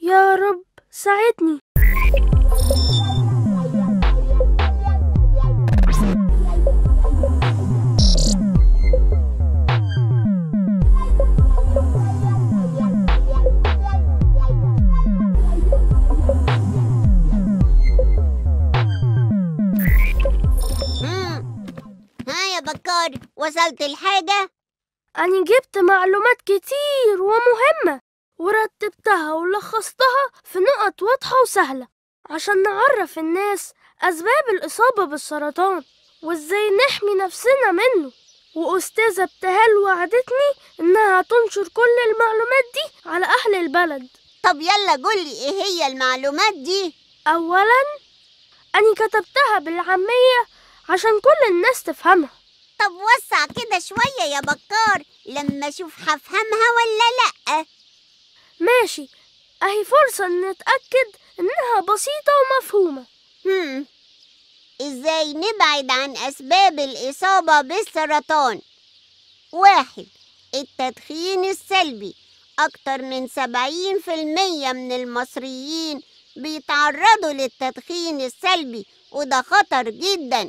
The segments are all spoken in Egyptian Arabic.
يا رب ساعدني مم. ها يا بكار وصلت الحاجة؟ أنا جبت معلومات كتير ومهمة ورتبتها ولخصتها في نقط واضحة وسهلة عشان نعرف الناس أسباب الإصابة بالسرطان وإزاي نحمي نفسنا منه وأستاذة ابتهال وعدتني إنها تنشر كل المعلومات دي على أهل البلد طب يلا قولي ايه هي المعلومات دي؟ أولا أنا كتبتها بالعامية عشان كل الناس تفهمها طب وسع كده شوية يا بكار لما اشوف هفهمها ولا لأ ماشي أهي فرصة نتأكد إنها بسيطة ومفهومة هم. ازاي نبعد عن اسباب الاصابة بالسرطان واحد التدخين السلبي اكتر من سبعين في المية من المصريين بيتعرضوا للتدخين السلبي وده خطر جدا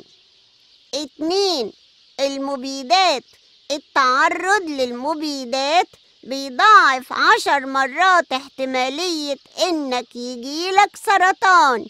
اتنين المبيدات التعرض للمبيدات بيضاعف عشر مرات احتمالية انك يجيلك سرطان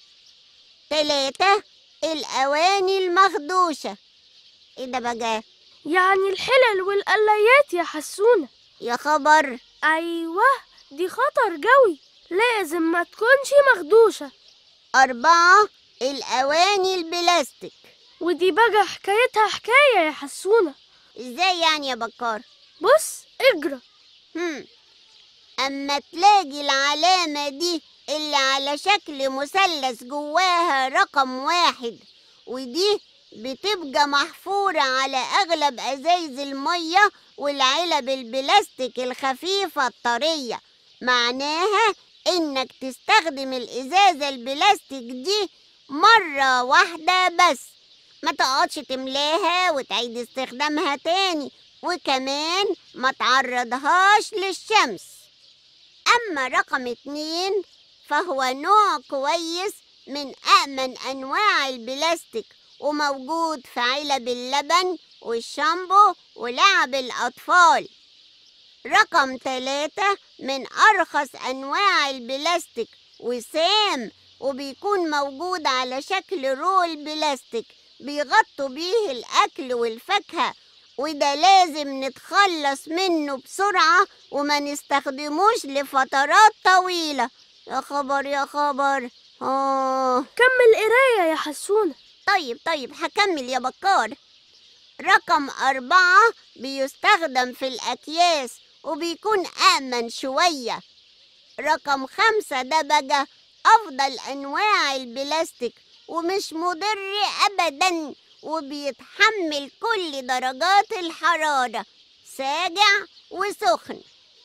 تلاتة الأواني المخدوشة ايه ده بقى يعني الحلل والقلايات يا حسونة يا خبر أيوة دي خطر جوي لازم ما تكونش مخدوشة أربعة الأواني البلاستيك ودي بقى حكايتها حكاية يا حسونة ازاي يعني يا بكار بص اجرى هم. أما تلاقي العلامة دي اللي على شكل مثلث جواها رقم واحد ودي بتبقى محفورة على أغلب أزايز المية والعلب البلاستيك الخفيفة الطرية معناها إنك تستخدم الإزازة البلاستيك دي مرة واحدة بس ما تقعدش تملاها وتعيد استخدامها تاني وكمان ما تعرضهاش للشمس أما رقم اتنين فهو نوع كويس من أأمن أنواع البلاستيك وموجود في علب اللبن والشامبو ولعب الأطفال رقم ثلاثة من أرخص أنواع البلاستيك وسام وبيكون موجود على شكل رول بلاستيك بيغطوا بيه الأكل والفاكهة وده لازم نتخلص منه بسرعة وما نستخدموش لفترات طويلة يا خبر يا خبر آه كمل قراية يا حسونة طيب طيب هكمل يا بكار رقم أربعة بيستخدم في الأكياس وبيكون آمن شوية رقم خمسة ده بقى أفضل أنواع البلاستيك ومش مضر أبدا وبيتحمل كل درجات الحرارة ساقع وسخن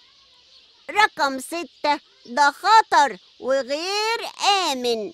رقم ستة ده خطر وغير آمن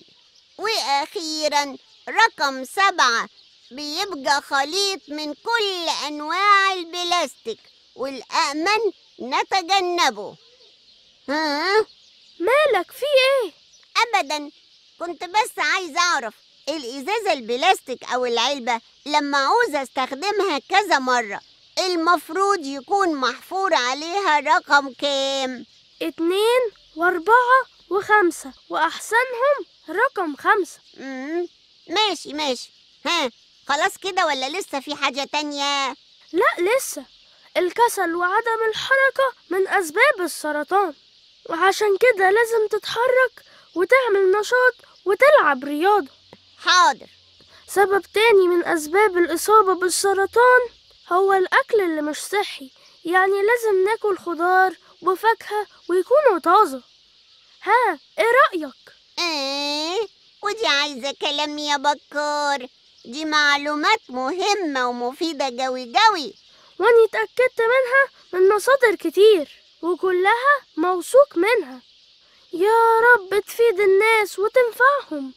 وأخيرا رقم سبعة بيبقى خليط من كل أنواع البلاستيك والأأمن نتجنبه ها؟ مالك في ايه أبدا كنت بس عايز أعرف الإزازة البلاستيك أو العلبة لما عاوز أستخدمها كذا مرة المفروض يكون محفور عليها رقم كام؟ اتنين واربعة وخمسة وأحسنهم رقم خمسة مم. ماشي ماشي ها خلاص كده ولا لسه في حاجة تانية؟ لا لسه الكسل وعدم الحركة من أسباب السرطان وعشان كده لازم تتحرك وتعمل نشاط وتلعب رياضة حاضر سبب تاني من أسباب الإصابة بالسرطان هو الأكل اللي مش صحي يعني لازم ناكل خضار وفاكهة ويكونوا طازة ها ايه رأيك؟ ايه ودي عايزة كلام يا بكار دي معلومات مهمة ومفيدة جوي جوي واني اتأكدت منها من مصادر كتير وكلها موثوق منها يا رب تفيد الناس وتنفعهم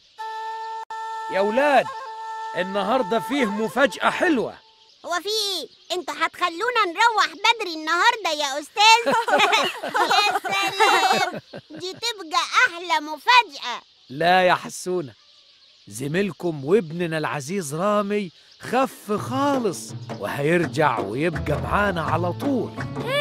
يا ولاد النهارده فيه مفاجأة حلوة هو في ايه انتوا هتخلونا نروح بدري النهارده يا استاذ يا سلام دي تبقى أحلى مفاجأة لا يا حسونة زميلكم وابننا العزيز رامي خف خالص وهيرجع ويبقى معانا على طول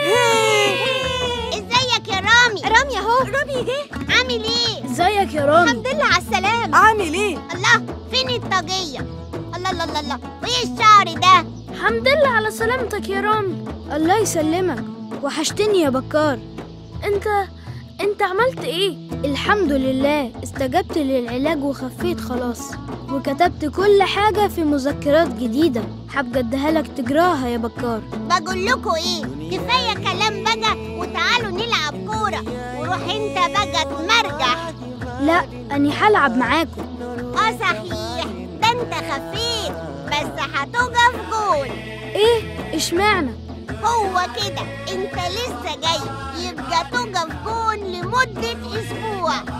ازيك يا رامي رامي اهو رامي جه عامل ايه ازيك يا رامي الحمد لله على السلامة عامل ايه؟ الله فين الطاقية الله الله الله الله وايه الشعر ده الحمد لله على سلامتك يا رامي الله يسلمك وحشتني يا بكار انت انت عملت ايه الحمد لله استجبت للعلاج وخفيت خلاص وكتبت كل حاجة في مذكرات جديدة حابة اديها لك تجراها يا بكار بقول لكم ايه كفاية كلام بقى وتعالوا نلعب كورة وروح انت بقى تمرجح لا أني هلعب معاكم اه صحيح ده انت خفيت بس هتقف جول ايه اشمعنى هو كده انت لسه جاي يبقى تقف جول لمدة اسبوع